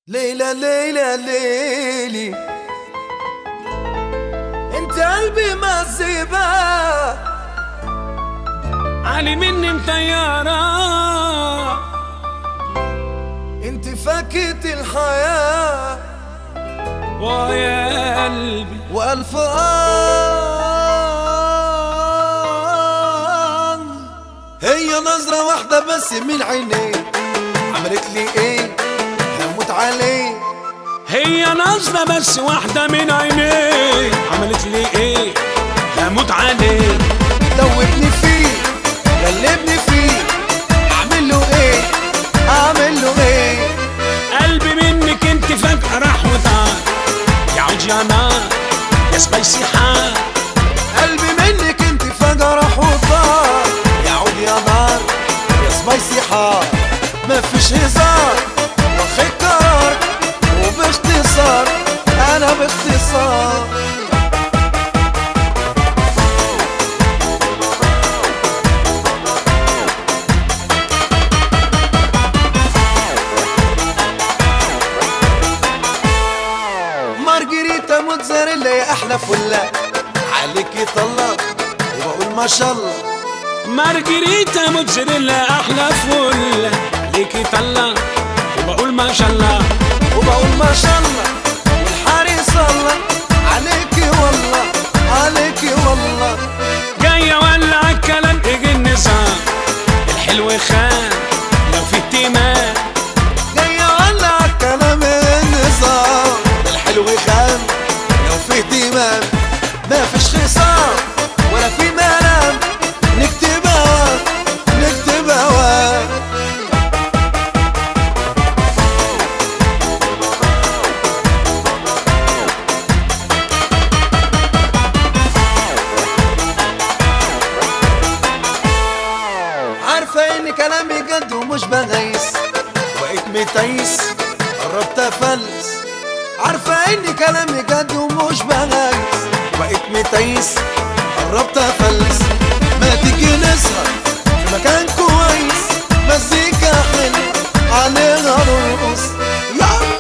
ليلى ليلى ليلي انت قلبي مزيبة علي مني مطيارة انت فاكهة الحياة ويا قلبي وألف آه هي نظرة واحدة بس من عينيك عملت لي ايه هموت عليه هي نظرة بس واحدة من عينيه عملت لي ايه هموت عليه دوبني فيه غلبني فيه اعمل له ايه اعمل له ايه قلبي منك انت فجأة راح وطار يا عود يا نار يا سبايسي حار قلبي منك انت فجأة راح وطار يا عود يا نار يا سبايسي حار مفيش هزار واخد قرار وباختصار انا باختصار مارجريتا موتزاريلا يا احلى فله عليك يطلع وبقول ما شاء الله مارجريتا موتزاريلا احلى فل عليكي طلع وبقول ما شاء الله وبقول ما شاء الله والحارس الله عليكي والله عليكي والله جاية ولا الكلام اجي النظام الحلو خان لو في اهتمام جاية ولا عالكلام النظام الحلو خام لو في اهتمام ما فيش خصام ولا في ملام نكتب هوا نكتب هوا عارفة ان كلامي جد ومش بغيس بقيت متيس قربت افلس عارفة ان كلامي جد ومش بغيس بقيت متيس قربت افلس ما تيجي نسهر في مكان كويس مزيكا حلوة عليها نرقص يلا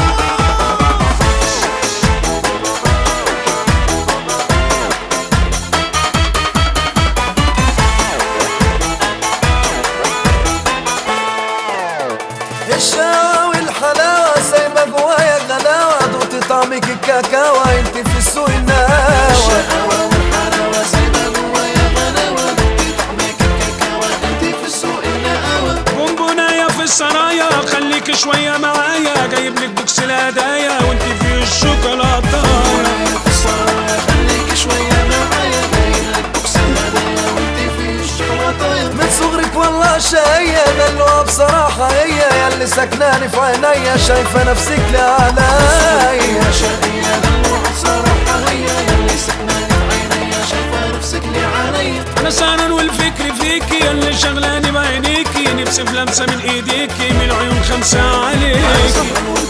الشقاوة والحلاوة سايبة جوايا غلاوة دوت طعمك الكاكاوة انت في السوق الناوة الشقاوة والحلاوة سايبة جوايا غلاوة دوت طعمك الكاكاوة انت في السوق الناوة بونبوناية في السرايا خليك شوية معايا جايب لك بوكس الهدايا وانت في الشوكولاتة في السرايا خليك شوية معايا جايب لك بوكس الهدايا وانت في الشوكولاتة من صغرك والله شقية دلوها بصراحة هي ياللي سكناني في عينيا شايفة نفسك لعليا شقية دلوها بصراحة هي ياللي سكناني في عينيا شايفة نفسك لعليا انا سهران والفكر فيكي اللي شغلاني بعينيكي نفسي في لمسة من ايديكي من عيون خمسة عليكي